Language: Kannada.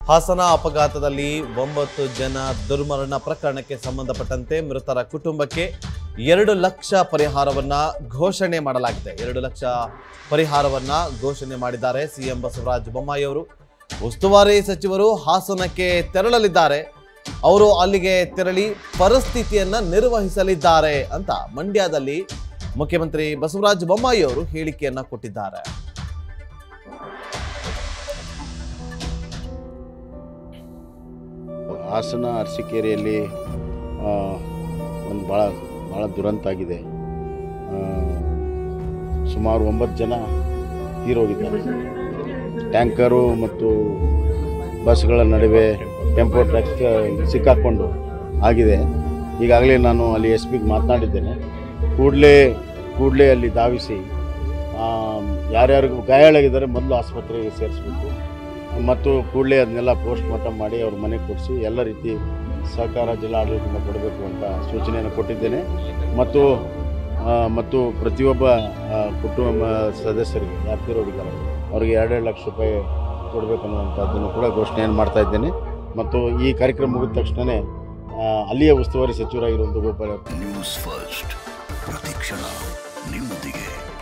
ಹಾಸನ ಅಪಘಾತದಲ್ಲಿ ಒಂಬತ್ತು ಜನ ದುರ್ಮರಣ ಪ್ರಕರಣಕ್ಕೆ ಸಂಬಂಧಪಟ್ಟಂತೆ ಮೃತರ ಕುಟುಂಬಕ್ಕೆ ಎರಡು ಲಕ್ಷ ಪರಿಹಾರವನ್ನ ಘೋಷಣೆ ಮಾಡಲಾಗಿದೆ ಎರಡು ಲಕ್ಷ ಪರಿಹಾರವನ್ನ ಘೋಷಣೆ ಮಾಡಿದ್ದಾರೆ ಸಿಎಂ ಬಸವರಾಜ ಬೊಮ್ಮಾಯಿ ಅವರು ಉಸ್ತುವಾರಿ ಸಚಿವರು ಹಾಸನಕ್ಕೆ ತೆರಳಲಿದ್ದಾರೆ ಅವರು ಅಲ್ಲಿಗೆ ತೆರಳಿ ಪರಿಸ್ಥಿತಿಯನ್ನ ನಿರ್ವಹಿಸಲಿದ್ದಾರೆ ಅಂತ ಮಂಡ್ಯದಲ್ಲಿ ಮುಖ್ಯಮಂತ್ರಿ ಬಸವರಾಜ ಬೊಮ್ಮಾಯಿ ಅವರು ಹೇಳಿಕೆಯನ್ನ ಕೊಟ್ಟಿದ್ದಾರೆ ಹಾಸನ ಅರಸೀಕೆರೆಯಲ್ಲಿ ಒಂದು ಭಾಳ ಭಾಳ ದುರಂತ ಆಗಿದೆ ಆ, ಸುಮಾರು ಒಂಬತ್ತು ಜನ ತೀರೋಗಿದ್ದಾರೆ ಟ್ಯಾಂಕರು ಮತ್ತು ಬಸ್ಗಳ ನಡುವೆ ಟೆಂಪೋ ಟ್ಯಾಕ್ಸ್ ಸಿಕ್ಕಾಕ್ಕೊಂಡು ಆಗಿದೆ ಈಗಾಗಲೇ ನಾನು ಅಲ್ಲಿ ಎಸ್ ಪಿಗೆ ಮಾತನಾಡಿದ್ದೇನೆ ಕೂಡಲೇ ಕೂಡಲೇ ಅಲ್ಲಿ ಧಾವಿಸಿ ಆ, ಯಾರ್ಯಾರಿಗೂ ಗಾಯಾಳಾಗಿದ್ದಾರೆ ಮೊದಲು ಆಸ್ಪತ್ರೆಗೆ ಸೇರಿಸ್ಬೇಕು ಮತ್ತು ಕೂಡಲೇ ಅದನ್ನೆಲ್ಲ ಪೋಸ್ಟ್ ಮಾರ್ಟಮ್ ಮಾಡಿ ಅವ್ರ ಮನೆಗೆ ಕೊಡಿಸಿ ಎಲ್ಲ ರೀತಿ ಸಹಕಾರ ಜಿಲ್ಲಾಡಳಿತದಿಂದ ಕೊಡಬೇಕು ಅಂತ ಸೂಚನೆಯನ್ನು ಕೊಟ್ಟಿದ್ದೇನೆ ಮತ್ತು ಆ, ಮತ್ತು ಪ್ರತಿಯೊಬ್ಬ ಆ, ಕುಟುಂಬ ಸದಸ್ಯರಿಗೆ ಯಾರು ತೀರೋಗಿದ್ದಾರೆ ಅವರಿಗೆ ಎರಡೆರಡು ಲಕ್ಷ ರೂಪಾಯಿ ಕೊಡಬೇಕನ್ನುವಂಥದ್ದನ್ನು ಕೂಡ ಘೋಷಣೆಯನ್ನು ಮಾಡ್ತಾ ಇದ್ದೇನೆ ಮತ್ತು ಈ ಕಾರ್ಯಕ್ರಮ ಮುಗಿದ ತಕ್ಷಣವೇ ಆ, ಅಲ್ಲಿಯ ಉಸ್ತುವಾರಿ ಸಚಿವರಾಗಿರುವಂಥ ಗೋಪಾಲ್ ನ್ಯೂಸ್ ಫಸ್ಟ್ ಪ್ರತಿಕ್ಷಣ ನಿಮ್ಮೊಂದಿಗೆ